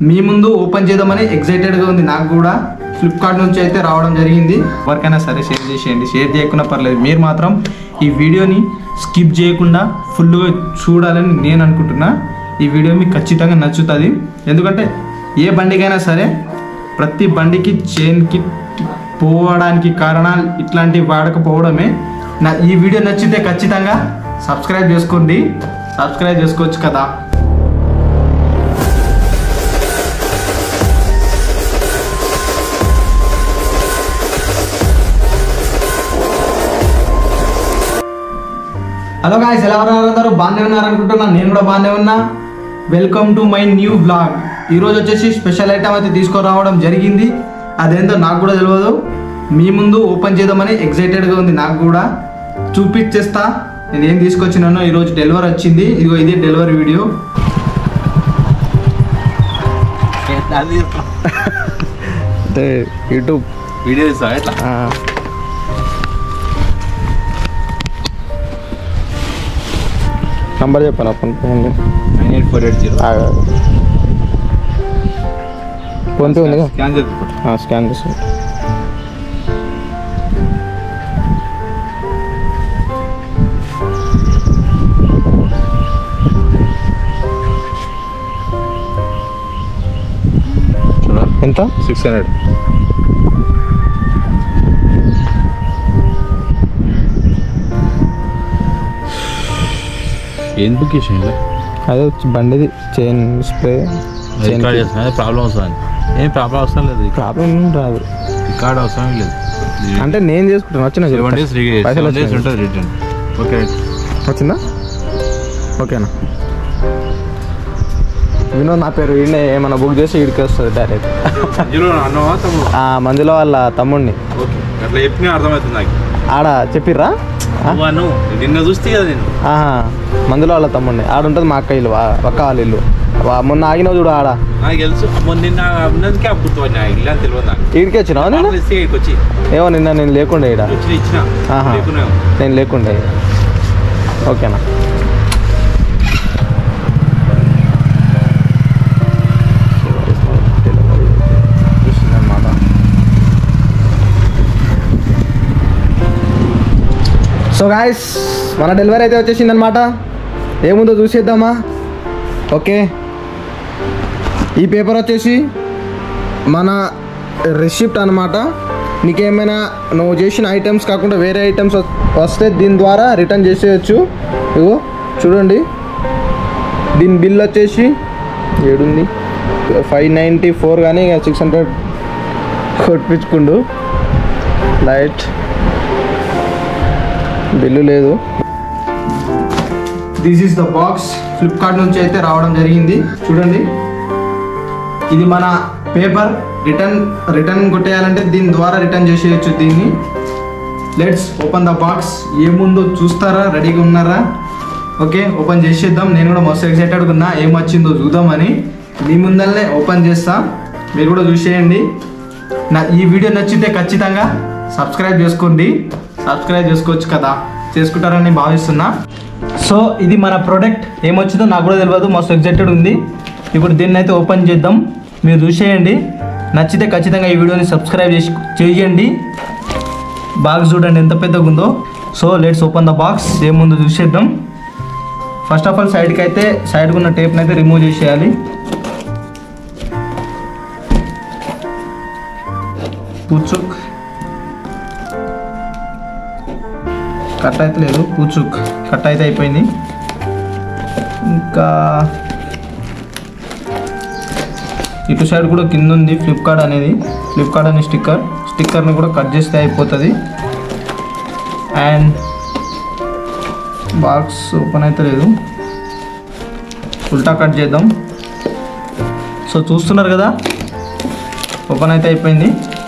మీ ముందు ఓపెన్ చేద్దామని ఎక్సైటెడ్గా ఉంది నాకు కూడా ఫ్లిప్కార్ట్ నుంచి అయితే రావడం జరిగింది ఎవరికైనా సరే షేర్ చేసేయండి షేర్ చేయకుండా పర్లేదు మీరు మాత్రం ఈ వీడియోని స్కిప్ చేయకుండా ఫుల్గా చూడాలని నేను అనుకుంటున్నా ఈ వీడియో మీకు ఖచ్చితంగా నచ్చుతుంది ఎందుకంటే ఏ బండికైనా సరే ప్రతి బండికి చైన్కి పోవడానికి కారణాలు ఇట్లాంటివి వాడకపోవడమే నా ఈ వీడియో నచ్చితే ఖచ్చితంగా సబ్స్క్రైబ్ చేసుకోండి సబ్స్క్రైబ్ చేసుకోవచ్చు కదా హలో గాయస్ ఎలా ఉన్నారు అందరూ బాగానే ఉన్నారు అనుకుంటున్నా నేను కూడా బాగానే ఉన్నా welcome to my new blog ఈరోజు వచ్చేసి స్పెషల్ ఐటమ్ అయితే తీసుకురావడం జరిగింది అదేంటో నాకు కూడా తెలియదు మీ ముందు ఓపెన్ చేద్దామని ఎక్సైటెడ్గా ఉంది నాకు కూడా చూపించేస్తా నేను ఏం తీసుకొచ్చినానో ఈరోజు డెలివరీ వచ్చింది ఇదిగో ఇదే డెలివరీ వీడియో అంటే యూట్యూబ్ వీడియో తీస్తావా ఎట్లా నంబర్ చెప్పాను phone nine eight four eight zero PhonePe ఉందిగా స్కాన్ చేసి స్కాన్ చేసి చూడ ఎంత సిక్స్ హండ్రెడ్ ఏం బుక్ చేసిండు అదే వచ్చి బండిది చైన్ స్ప్రే చైన్ రికార్డ్ చేస్తున్నా ప్రాబ్లం వస్తుంది ఏం ప్రాబ్లం అవసరం లేదు ప్రాబ్లం రాదు రికార్డ్ అవసరం లేదు అంటే నేను చేసుకుంటాను వచ్చిన సెవెన్ డేస్ పైసలు సెవెన్ డేస్ వచ్చినాయి. ఉంటుంది రిటర్న్ ఓకే వచ్చిందా ఓకేనా వినోద్ నా పేరు ఈయన ఏమన్నా బుక్ చేసి ఇడికి వస్తుంది డైరెక్ట్ జీరో అన్నవా తమ్ముడు ఆ మంజుల వాళ్ళ తమ్ముడిని ఓకే అట్లా చెప్పినా అర్థమవుతుంది నాకు ఆడ చెప్పిర్రా ఆ? నువ్వు అను నిన్న చూస్తే కదా నేను ఆహా మందులో వాళ్ళ తమ్ముడిని ఆడ ఉంటుంది మా అక్క ఇల్లు వా- అక్క వాళ్ళ ఇల్లు వా- మొన్న ఆగినావు చూడు ఆడ నాకు తెలుసు మొన్న నిన్న ఉన్నందుకే ఆ గుర్తుపడి నాకు ఇలా తెలియదు నాకు ఈడికి వచ్చినావు నేను పాపలు ఇస్తే ఇక్కడికి వచ్చి ఏమో నిన్న నేను లేకుండే ఈడ వచ్చిన ఇచ్చిన ఆహా. లేకున్నావు నేను లేకుండే ఓకేనా సో గాయస్ మన డెలివరీ అయితే వచ్చేసింది అనమాట ఏముందో చూసేద్దామా ఓకే ఈ పేపర్ వచ్చేసి మన రిసిప్ట్ అనమాట నీకేమైనా నువ్వు చేసిన ఐటమ్స్ కాకుండా వేరే ఐటమ్స్ వస్తే దీని ద్వారా రిటర్న్ చేసేయచ్చు ఇగో చూడండి దీని బిల్ వచ్చేసి ఏడుంది ఫైవ్ నైంటీ ఫోర్ కానీ ఇక సిక్స్ హండ్రెడ్ కొట్టించుకుండు లైట్ బిల్లు లేదు this is the box Flipkart నుంచి అయితే రావడం జరిగింది చూడండి ఇది మన పేపర్ రిటర్న్ రిటర్న్ కొట్టేయాలంటే దీని ద్వారా రిటర్న్ చేసేయచ్చు దీన్ని లెట్స్ ఓపెన్ ద బాక్స్ ఏముందో చూస్తారా రెడీగా ఉన్నారా ఓకే ఓపెన్ చేసేద్దాం నేను కూడా మస్తు ఎక్సైటెడ్గా ఉన్నా ఏం వచ్చిందో చూద్దామని మీ ముందరనే ఓపెన్ చేస్తా మీరు కూడా చూసేయండి నా ఈ వీడియో నచ్చితే ఖచ్చితంగా సబ్స్క్రైబ్ చేసుకోండి సబ్స్క్రైబ్ చేసుకోవచ్చు కదా చేసుకుంటారని భావిస్తున్నా సో ఇది మన ప్రోడక్ట్ ఏమొచ్చిందో నాకు కూడా తెలియదు మస్తు ఎగ్జైటెడ్ ఉంది ఇప్పుడు దీన్ని అయితే ఓపెన్ చేద్దాం మీరు చూసేయండి నచ్చితే ఖచ్చితంగా ఈ వీడియోని సబ్స్క్రైబ్ చేసి చేయండి బాక్స్ చూడండి ఎంత పెద్దగా ఉందో so let's open the box ఏముందో చూసేద్దాం ఫస్ట్ ఆఫ్ ఆల్ సైడ్కి అయితే సైడ్కి ఉన్న టేప్ని అయితే రిమూవ్ చేసేయాలి పూచుక్ కట్ అయితే లేదు పూచుక్ కట్ అయితే అయిపోయింది ఇంకా ఇటు సైడ్ కూడా కింద ఉంది ఫ్లిప్కార్ట్ అనేది ఫ్లిప్కార్ట్ అనే స్టిక్కర్ స్టిక్కర్ని కూడా కట్ చేస్తే అయిపోతుంది అండ్ బాక్స్ ఓపెన్ అయితే లేదు ఉల్టా కట్ చేద్దాం సో చూస్తున్నారు కదా ఓపెన్ అయితే అయిపోయింది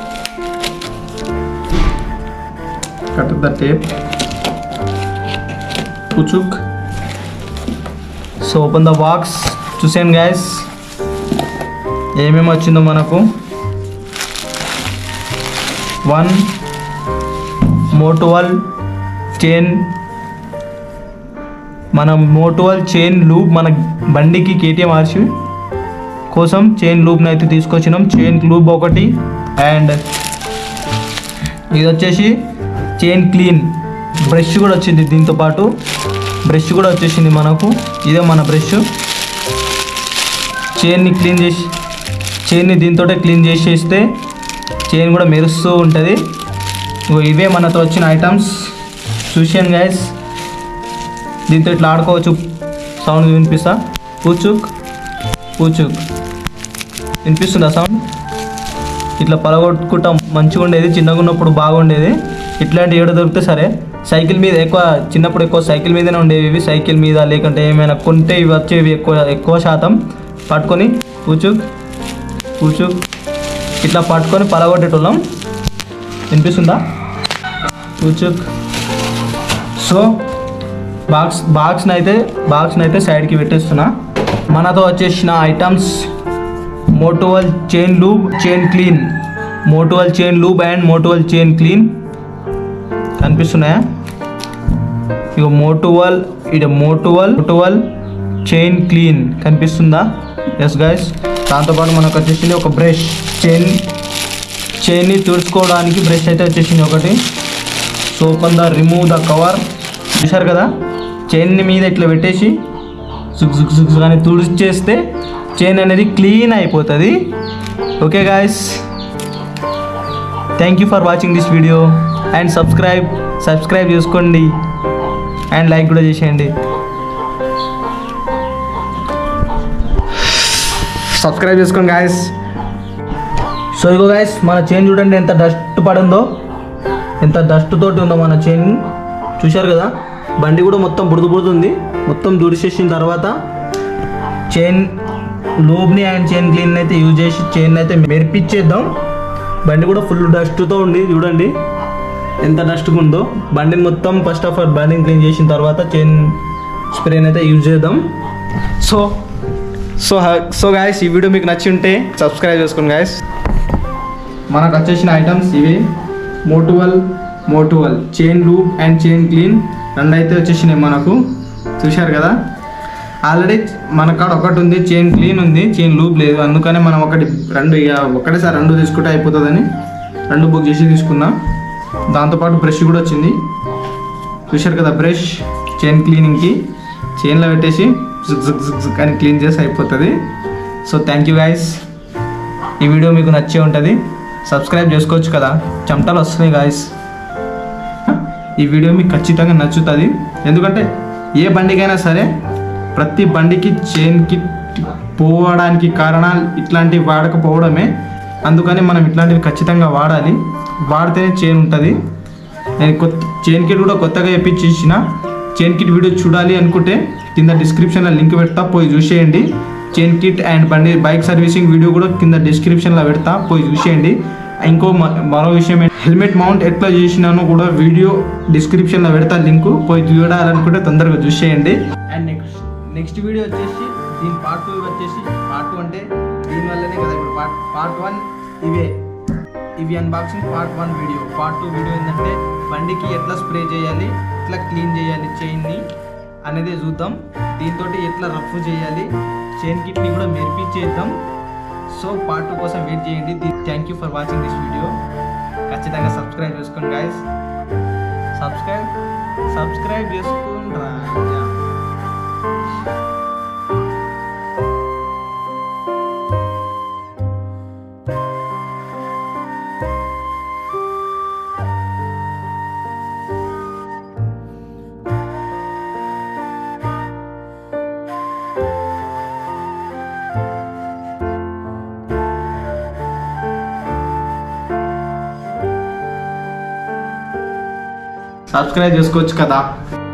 కట్ ద టేప్ పుచుక్ సో ఓపెన్ ద బాక్స్ చూసాను గ్యాస్ ఏమేమి వచ్చిందో మనకు వన్ మోటువల్ చైన్ మన మోటువల్ చైన్ లూప్ మన బండికి కేటీఎం ఆర్చి కోసం చైన్ లూప్ని అయితే తీసుకొచ్చినాం చైన్ లూప్ ఒకటి అండ్ ఇది వచ్చేసి చైన్ క్లీన్ బ్రష్ కూడా వచ్చింది దీంతో పాటు బ్రష్ కూడా వచ్చేసింది మనకు ఇదే మన బ్రష్ చైన్ని క్లీన్ చేసి చైన్ని దీంతో క్లీన్ చేసేస్తే చైన్ కూడా మెరుస్తూ ఉంటుంది ఇగో ఇవే మనతో వచ్చిన ఐటమ్స్ చూసాను గైస్ దీంతో ఇట్లా ఆడుకోవచ్చు సౌండ్ వినిపిస్తా పూచుక్ పూచుక్ వినిపిస్తుందా సౌండ్ ఇట్లా పలగొట్టుకుంటా మంచిగా ఉండేది చిన్నగా ఉన్నప్పుడు బాగుండేది ఇట్లాంటి ఏడు దొరికితే సరే సైకిల్ మీద ఎక్కువ చిన్నప్పుడు ఎక్కువ సైకిల్ మీదనే ఉండేవి ఇవి సైకిల్ మీద లేకుంటే ఏమైనా కొంటే ఇవి వచ్చేవి ఎక్కువ ఎక్కువ శాతం పట్టుకొని పూచుక్ పూచుక్ ఇట్లా పట్టుకొని పలగొట్టేటోళ్ళం వినిపిస్తుందా పూచుక్ సో బాక్స్ బాక్స్ని అయితే బాక్స్ని అయితే సైడ్కి పెట్టేస్తున్నా మనతో వచ్చేసిన ఐటమ్స్ మోటోవల్ చైన్ లూబ్ చైన్ క్లీన్ మోటోవల్ చైన్ లూబ్ అండ్ మోటోవల్ చైన్ క్లీన్ కనిపిస్తున్నాయా ఇక మోటోవల్ ఇక మోటోవల్ మోటోవల్ చైన్ క్లీన్ కనిపిస్తుందా ఎస్ గైస్ దాంతోపాటు మనకు వచ్చేసింది ఒక బ్రష్ చైన్ చైన్ని తుడుచుకోవడానికి బ్రష్ అయితే వచ్చేసింది ఒకటి so the remove the cover చూశారు కదా చైన్ మీద ఇట్లా పెట్టేసి సుక్ సుక్ సుక్ సుక్ అని తుడిచేస్తే చైన్ అనేది క్లీన్ అయిపోతుంది okay guys thank you for watching this video and subscribe subscribe చేసుకోండి అండ్ లైక్ కూడా చేసేయండి సబ్స్క్రైబ్ చేసుకోండి గాయస్ సో ఇగో గాయస్ మన చైన్ చూడండి ఎంత డస్ట్ పడిందో ఎంత డస్ట్ తోటి ఉందో మన చైన్ చూశారు కదా బండి కూడా మొత్తం బురద బురద ఉంది మొత్తం దుడిచేసిన తర్వాత చైన్ లూబ్ని అండ్ చైన్ క్లీన్ అయితే యూజ్ చేసి చైన్ అయితే మెరిపించేద్దాం బండి కూడా ఫుల్ డస్ట్తో ఉంది చూడండి ఎంత డస్ట్గా ఉందో బండిని మొత్తం ఫస్ట్ ఆఫ్ ఆల్ బండిని క్లీన్ చేసిన తర్వాత చైన్ స్ప్రేని అయితే యూజ్ చేద్దాం సో సో సో గాయస్ ఈ వీడియో మీకు నచ్చి ఉంటే సబ్స్క్రైబ్ చేసుకోండి గాయస్ మనకు వచ్చేసిన ఐటమ్స్ ఇవి Motul Motul chain lube and chain clean రెండు అయితే వచ్చేసినాయి మనకు చూశారు కదా ఆల్రెడీ మన కాడ ఒకటి ఉంది చైన్ క్లీన్ ఉంది చైన్ లూప్ లేదు అందుకనే మనం ఒకటి రెండు ఇక ఒకటేసారి రెండు తీసుకుంటే అయిపోతుందని రెండు బుక్ చేసి తీసుకున్నాం దాంతోపాటు బ్రష్ కూడా వచ్చింది చూశారు కదా బ్రష్ చైన్ క్లీనింగ్కి చైన్లో పెట్టేసి జుక్ జుక్ జుక్ జుక్ అని క్లీన్ చేసి అయిపోతుంది సో థ్యాంక్ యూ గైస్ ఈ వీడియో మీకు నచ్చే ఉంటుంది సబ్స్క్రైబ్ చేసుకోవచ్చు కదా చెమటలు వస్తున్నాయి గాయస్ ఈ వీడియో మీకు ఖచ్చితంగా నచ్చుతుంది ఎందుకంటే ఏ బండికైనా సరే ప్రతి బండికి చైన్కి పోవడానికి కారణాలు ఇట్లాంటివి వాడకపోవడమే అందుకని మనం ఇట్లాంటివి ఖచ్చితంగా వాడాలి వాడితేనే చైన్ ఉంటుంది నేను కొత్త చైన్ కిట్ కూడా కొత్తగా ఇప్పించేసిన చైన్ కిట్ వీడియో చూడాలి అనుకుంటే కింద డిస్క్రిప్షన్లో లింక్ పెడతా పోయి చూసేయండి చైన్ కిట్ అండ్ బండి బైక్ సర్వీసింగ్ వీడియో కూడా కింద డిస్క్రిప్షన్లో పెడతా పోయి చూసేయండి ఇంకో మ- మరో విషయం ఏంటి హెల్మెట్ మౌంట్ ఎట్లా చేసినానో కూడా వీడియో డిస్క్రిప్షన్లో పెడతా లింక్ పోయి చూడాలనుకుంటే తొందరగా చూసేయండి అండ్ నెక్స్ట్ నెక్స్ట్ వీడియో వచ్చేసి దీని పార్ట్ టూ వచ్చేసి పార్ట్ టూ అంటే దీనివల్లనే కదా ఇప్పుడు పార్ట్ పార్ట్ వన్ ఇవే ఇవి unboxing part one video part two video ఏంటంటే బండికి ఎట్లా స్ప్రే చేయాలి ఎట్లా క్లీన్ చేయాలి చైన్ని అనేది చూద్దాం దీంతో ఎట్లా రఫ్ చేయాలి చైన్ కిట్ని కూడా మెరిపించేద్దాం సో పార్ట్ టూ కోసం వెయిట్ చేయండి thank you for watching this video ఖచ్చితంగా సబ్స్క్రైబ్ చేసుకోండి గాయస్ సబ్స్క్రైబ్ సబ్స్క్రైబ్ చేసుకోండి రాజా సబ్స్క్రైబ్ చేసుకోవచ్చు కదా